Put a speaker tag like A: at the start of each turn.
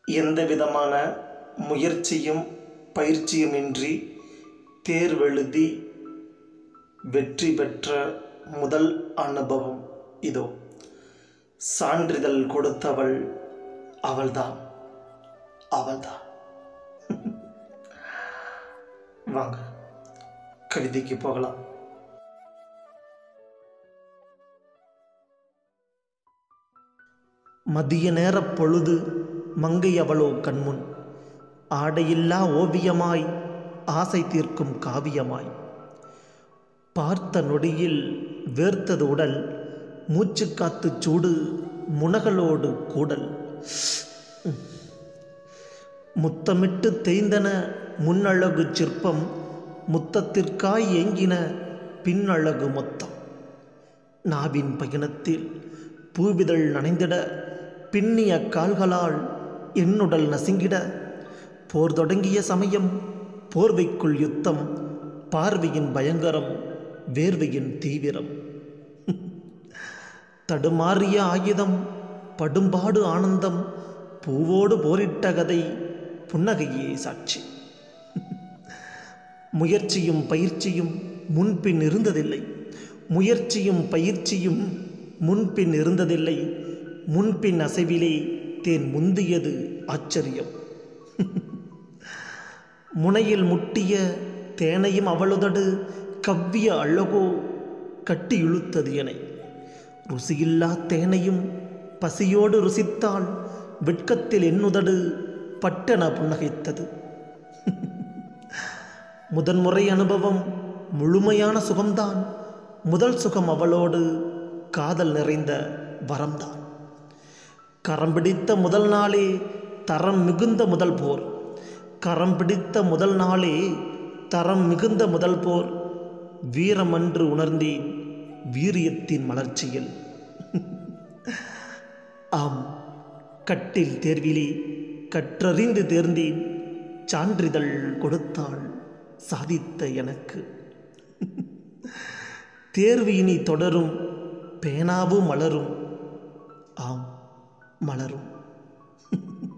A: எந்த விதமான முயற்சியும் பயிற்சியுமின்றி தேர்வெழுதி வெற்றி பெற்ற முதல் அனுபவம் இதோ சான்றிதழ் கொடுத்தவள் அவள்தான் அவள்தான் வாங்க கவிதைக்கு போகலாம் மதிய நேரப் பொழுது மங்கை அவளோ கண்முன் ஆடையில்லா ஓவியமாய் ஆசை தீர்க்கும் காவியமாய் பார்த்த நொடியில் வேர்த்தது உடல் மூச்சு காத்து சூடு முனகளோடு கூடல் முத்தமிட்டு தேய்ந்தன முன்னழகு சிற்பம் முத்தத்திற்காய் ஏங்கின பின்னழகு மொத்தம் நாவின் பயணத்தில் பூவிதழ் நனைந்திட பின்னிய கால்களால் என்னுடல் நசுங்கிட போர் தொடங்கிய சமயம் போர்வைக்குள் யுத்தம் பார்வையின் பயங்கரம் வேர்வையின் தீவிரம் தடுமாறிய ஆயுதம் படும்பாடு ஆனந்தம் பூவோடு போரிட்ட கதை புன்னகையே சாட்சி முயற்சியும் பயிற்சியும் முன்பின் இருந்ததில்லை முயற்சியும் பயிற்சியும் முன்பின் இருந்ததில்லை முன்பின் அசைவிலே தேன் முந்தியது ஆச்சரியம் முனையில் முட்டிய தேனையும் அவளுதடு கவ்விய அழகோ கட்டி இழுத்தது என ருசியில்லா தேனையும் பசியோடு ருசித்தால் வெட்கத்தில் என்னுதடு பட்டென புன்னகைத்தது முதன்முறை அனுபவம் முழுமையான சுகம்தான் முதல் சுகம் அவளோடு காதல் நிறைந்த வரம்தான் கரம் பிடித்த முதல் நாளே தரம் மிகுந்த முதல் போர் கரம் பிடித்த முதல் நாளே தரம் மிகுந்த முதல் போர் வீரமன்று உணர்ந்தேன் வீரியத்தின் மலர்ச்சியில் ஆம் கட்டில் தேர்விலே கற்றறிந்து தேர்ந்தேன் சான்றிதழ் கொடுத்தாள் சாதித்த எனக்கு தேர்வு இனி தொடரும் பேனாவும் மலரும் ஆம் மலரும்